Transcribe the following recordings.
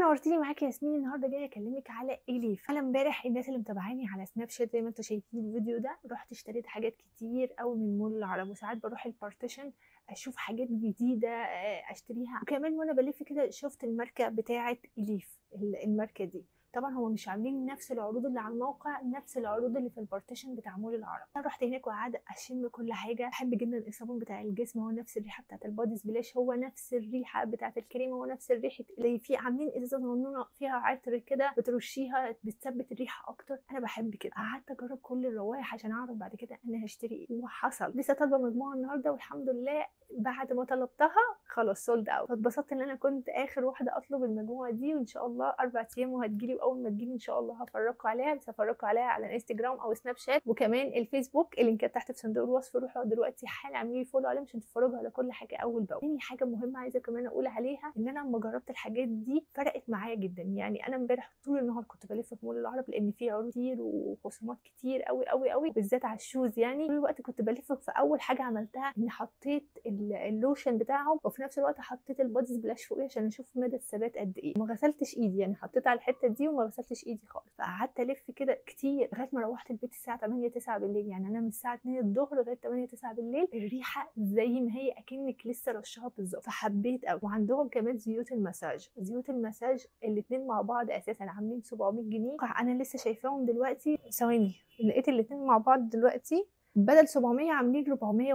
نورتيني معاكي ياسمين النهارده جايه اكلمك على اليف انا امبارح الناس اللي متابعاني على سناب شات زي ما انتم شايفين الفيديو ده رحت اشتريت حاجات كتير قوي من مول العرب وساعات بروح البارتيشن اشوف حاجات جديده آه، اشتريها وكمان وانا بلف كده شفت الماركه بتاعه اليف الماركه دي طبعا هم مش عاملين نفس العروض اللي على الموقع نفس العروض اللي في البارتيشن بتاع مول العرب انا رحت هناك وقعدت اشم كل حاجه بحب جدا الصابون بتاع الجسم هو نفس الريحه بتاعت البادي سبلاش هو نفس الريحه بتاعت الكريمه هو نفس الريحه اللي في عاملين ازازه صغنونه فيها عطر كده بترشيها بتثبت الريحه اكتر انا بحب كده قعدت اجرب كل الروائح عشان اعرف بعد كده انا هشتري ايه وحصل لسه طالبه مجموعه النهارده والحمد لله بعد ما طلبتها خلاص سولد اوت فاتبسطت ان انا كنت اخر واحده اطلب المجموعه دي وان شاء الله اربع ايام وهتجيلي واول ما تجيلي ان شاء الله هفرجكم عليها بس هفرجكم عليها على الانستجرام او سناب شات وكمان الفيسبوك اللينكات تحت في صندوق الوصف روحوا دلوقتي حالا اعملوا لي فولو عليهم عشان تتفرجوا على كل حاجه اول باول تاني حاجه مهمه عايزه كمان اقول عليها ان انا لما جربت الحاجات دي فرقت معايا جدا يعني انا امبارح طول النهار كنت بلف في مول العرب لان في عروض كتير وخصومات كتير قوي قوي قوي بالذات على الشوز يعني طول الوقت كنت بلف في اول حاجه عملتها اني حطيت اللوشن بتاعهم وفي نفس الوقت حطيت البادي سبلاش فوقيه عشان اشوف مدى الثبات قد ايه ما غسلتش ايدي يعني حطيت على الحته دي وما غسلتش ايدي خالص فقعدت الف كده كتير لغايه ما روحت البيت الساعه 8 9 بالليل يعني انا من الساعه 2 الظهر لغايه 8 9 بالليل الريحه زي ما هي اكنك لسه رشها بالظبط فحبيت قوي وعندهم كمان زيوت المساج زيوت المساج الاثنين مع بعض اساسا عاملين 700 جنيه انا لسه شايفاهم دلوقتي ثواني لقيت الاثنين مع بعض دلوقتي بدل 700 عاملين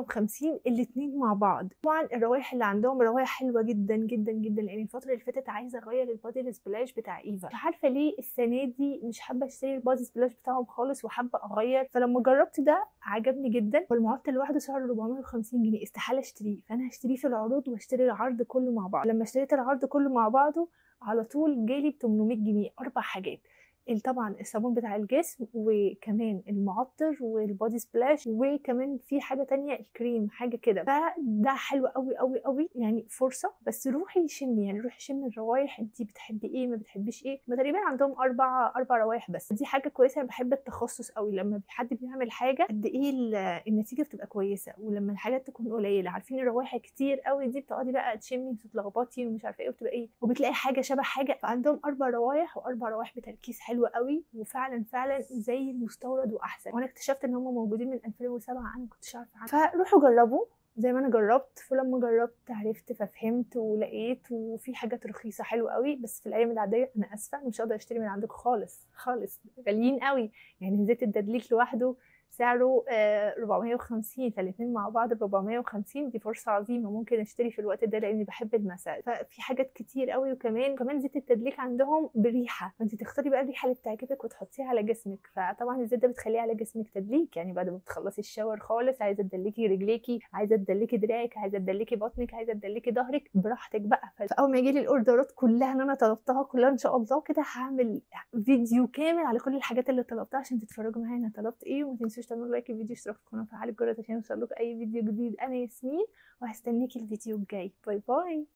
450 الاثنين مع بعض طبعا الروائح اللي عندهم روائح حلوه جدا جدا جدا لان الفتره اللي فاتت عايزه اغير البادي سبلاش بتاع ايفا مش عارفه ليه السنه دي مش حابه اشتري البادي سبلاش بتاعهم خالص وحابه اغير فلما جربت ده عجبني جدا والمعطل لوحده سعره 450 جنيه استحاله اشتريه فانا هشتريه في العروض واشتري العرض كله مع بعض لما اشتريت العرض كله مع بعضه على طول جالي ب 800 جنيه اربع حاجات طبعا الصابون بتاع الجسم وكمان المعطر والبودي سبلاش وكمان في حاجه تانية الكريم حاجه كده فده حلو قوي قوي قوي يعني فرصه بس روحي شمي يعني روحي شمي الروايح انت بتحبي ايه ما بتحبيش ايه ما تقريبا عندهم اربع اربع روايح بس دي حاجه كويسه انا بحب التخصص قوي لما حد بيعمل حاجه قد ايه النتيجه بتبقى كويسه ولما الحاجات تكون قليله عارفين الروايح كتير قوي دي بتقعدي بقى تشمي وتتلخبطي ومش عارفه ايه وبتبقى ايه وبتلاقي حاجه شبه حاجه فعندهم اربع روايح واربع روايح بتركيز حلو قوي وفعلا فعلا زي المستورد واحسن وانا اكتشفت ان هم موجودين من 2007 انا ما كنتش عارفه عنهم فروحوا جربوا زي ما انا جربت فلما جربت عرفت ففهمت ولقيت وفي حاجات رخيصه حلوه قوي بس في الايام العاديه انا اسفه مش هقدر اشتري من عندكم خالص خالص غاليين قوي يعني زيت الددليك لوحده سعره 450 فالاثنين مع بعض ب 450 دي فرصه عظيمه ممكن اشتري في الوقت ده لاني بحب المساج ففي حاجات كتير قوي وكمان كمان زيت التدليك عندهم بريحه فانت تختاري بقى الريحه اللي بتعجبك وتحطيها على جسمك فطبعا الزيت ده بتخليه على جسمك تدليك يعني بعد ما بتخلصي الشاور خالص عايزه تدلكي رجليكي عايزه تدلكي دراعك عايزه تدلكي بطنك عايزه تدلكي ظهرك براحتك بقى فاول ما يجي لي الاوردرات كلها ان انا طلبتها كلها ان شاء الله كده هعمل فيديو كامل على كل الحاجات اللي طلبتها عشان تتفرجوا معايا انا طلبت ايه وما تنسوش تعملوا لايك الفيديو اشتراك في القناه وفعلوا الجرس عشان يوصلكوا اي فيديو جديد انا ياسمين وهستنيكي الفيديو الجاي باي باي